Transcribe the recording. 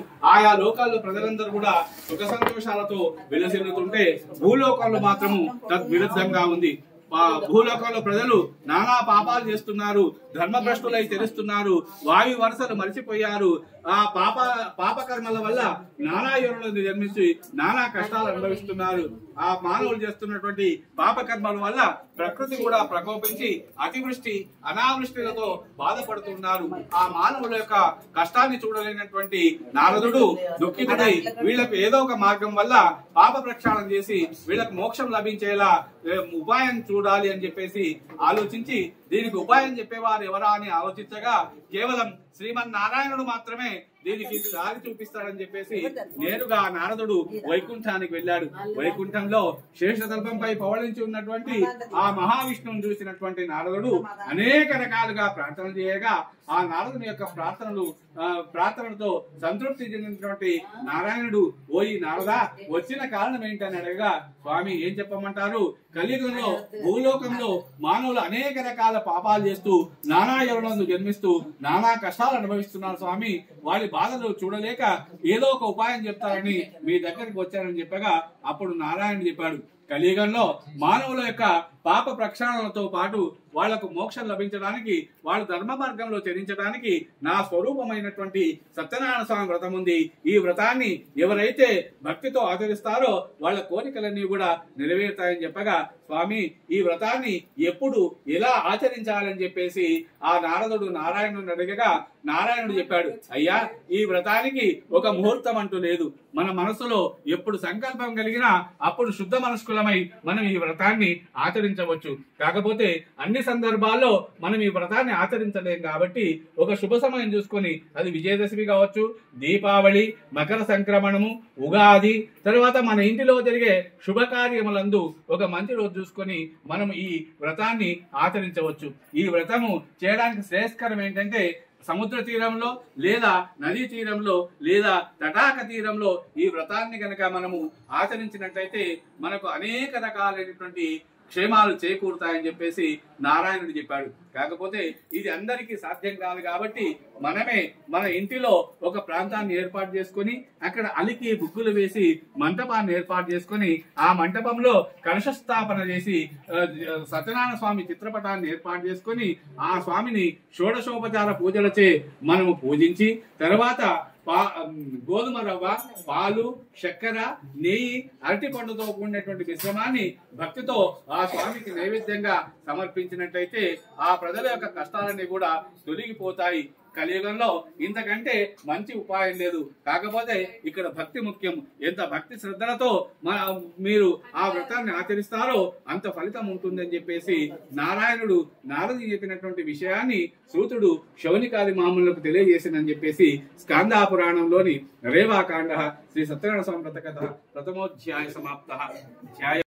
ఆయా లోకాల్లో ప్రజలందరూ కూడా సుఖ సంతోషాలతో విలసిల్లుతుంటే భూలోకంలో మాత్రము తద్విరుద్ధంగా ఉంది ఆ భూలోకంలో ప్రజలు నానా పాపాలు చేస్తున్నారు ధర్మభ్రష్టులై తెలుస్తున్నారు వాయు వరుసలు మరిచిపోయారు ఆ పాప పాపకర్మల వల్ల నానా యోనులను జన్మించి నానా కష్టాలు అనుభవిస్తున్నారు ఆ మానవులు చేస్తున్నటువంటి పాపకర్మల వల్ల ప్రకృతి కూడా ప్రకోపించి అతివృష్టి అనావృష్టిలతో బాధపడుతున్నారు ఆ మానవుల యొక్క కష్టాన్ని చూడలేనటువంటి నారదుడు దుఃఖితుడై వీళ్ళకు ఏదో ఒక మార్గం వల్ల పాప ప్రక్షాళన చేసి వీళ్ళకు మోక్షం లభించేలా ఏ, ఉపాయం చూడాలి అని చెప్పేసి ఆలోచించి దీనికి ఉపాయం చెప్పేవారు ఎవరా అని ఆలోచించగా కేవలం శ్రీమన్నారాయణుడు మాత్రమే దీనికి దారి చూపిస్తాడని చెప్పేసి నేరుగా నారదుడు వైకుంఠానికి వెళ్ళాడు వైకుంఠంలో శేషతల్పంపై పవళించి ఉన్నటువంటి ఆ మహావిష్ణువుని చూసినటువంటి నారదుడు అనేక రకాలుగా ప్రార్థన చేయగా ఆ నారదుని యొక్క ప్రార్థనలు ఆ, ప్రార్థనలతో సంతృప్తి చెందినటువంటి నారాయణుడు ఓయి నారదా వచ్చిన కారణం ఏంటని అడగగా స్వామి ఏం చెప్పమంటారు కలియుగంలో భూలోకంలో మానవులు అనేక రకాల పాపాలు చేస్తూ నానా యువనందు జన్మిస్తూ నానా కష్టాలు అనుభవిస్తున్నారు స్వామి వారి బాధలు చూడలేక ఏదో ఒక ఉపాయం చెప్తారని మీ దగ్గరికి వచ్చారని చెప్పగా అప్పుడు నారాయణ చెప్పాడు కలియుగంలో మానవుల యొక్క పాప ప్రక్షాళనతో పాటు వాళ్లకు మోక్షం లభించడానికి వాళ్ళు ధర్మ మార్గంలో చరించడానికి నా స్వరూపమైనటువంటి సత్యనారాయణ స్వామి వ్రతం ఉంది ఈ వ్రతాన్ని ఎవరైతే భక్తితో ఆచరిస్తారో వాళ్ళ కోరికలన్నీ కూడా నెరవేరుతాయని చెప్పగా స్వామి ఈ వ్రతాన్ని ఎప్పుడు ఎలా ఆచరించాలని చెప్పేసి ఆ నారదుడు నారాయణుని అడగగా నారాయణుడు చెప్పాడు అయ్యా ఈ వ్రతానికి ఒక ముహూర్తం అంటూ లేదు మన మనసులో ఎప్పుడు సంకల్పం కలిగినా అప్పుడు శుద్ధ మనస్కులమై మనం ఈ వ్రతాన్ని ఆచరించవచ్చు కాకపోతే అన్ని సందర్భాల్లో మనం ఈ వ్రతాన్ని ఆచరించలేం కాబట్టి ఒక శుభ సమయం చూసుకొని అది విజయదశమి కావచ్చు దీపావళి మకర సంక్రమణము ఉగాది తర్వాత మన ఇంటిలో జరిగే శుభకార్యములందు ఒక మంచి రోజు చూసుకొని మనం ఈ వ్రతాన్ని ఆచరించవచ్చు ఈ వ్రతము చేయడానికి శ్రేయస్కరం ఏంటంటే సముద్ర తీరంలో లేదా నదీ తీరంలో లేదా తటాక తీరంలో ఈ వ్రతాన్ని గనక మనము ఆచరించినట్లయితే మనకు అనేక రకాలైనటువంటి క్షేమాలు చేకూరుతాయని చెప్పేసి నారాయణుడు చెప్పాడు కాకపోతే ఇది అందరికీ సాధ్యం కాదు కాబట్టి మనమే మన ఇంటిలో ఒక ప్రాంతాన్ని ఏర్పాటు చేసుకొని అక్కడ అలికి బుగ్గులు వేసి మంటపాన్ని ఏర్పాటు చేసుకొని ఆ మంటపంలో కలశ స్థాపన చేసి ఆ, సత్యనారాయణ స్వామి చిత్రపటాన్ని ఏర్పాటు చేసుకొని ఆ స్వామిని షోడశోపచార పూజలచే మనము పూజించి తర్వాత పా గోధుమ రవ్వ పాలు చక్కెర నెయ్యి అరటి పండుతో కూడినటువంటి మిశ్రమాన్ని భక్తితో ఆ స్వామికి నైవేద్యంగా సమర్పించినట్లయితే ఆ ప్రజల యొక్క కష్టాలన్నీ కూడా తొలగిపోతాయి కలియుగంలో ఇంతకంటే మంచి ఉపాయం లేదు కాకపోతే ఇక్కడ భక్తి ముఖ్యం ఎంత భక్తి శ్రద్ధలతో మన మీరు ఆ వ్రతాన్ని ఆచరిస్తారో అంత ఫలితం ఉంటుందని చెప్పేసి నారాయణుడు నారది చెప్పినటువంటి విషయాన్ని సూతుడు శౌనికాది మామూలకు తెలియజేసిందని చెప్పేసి స్కాందా పురాణంలోని రేవాకాండ శ్రీ సత్యనారాయణ స్వామి వ్రత కథ ప్రథమోధ్యాయ సమాప్త ధ్యాయ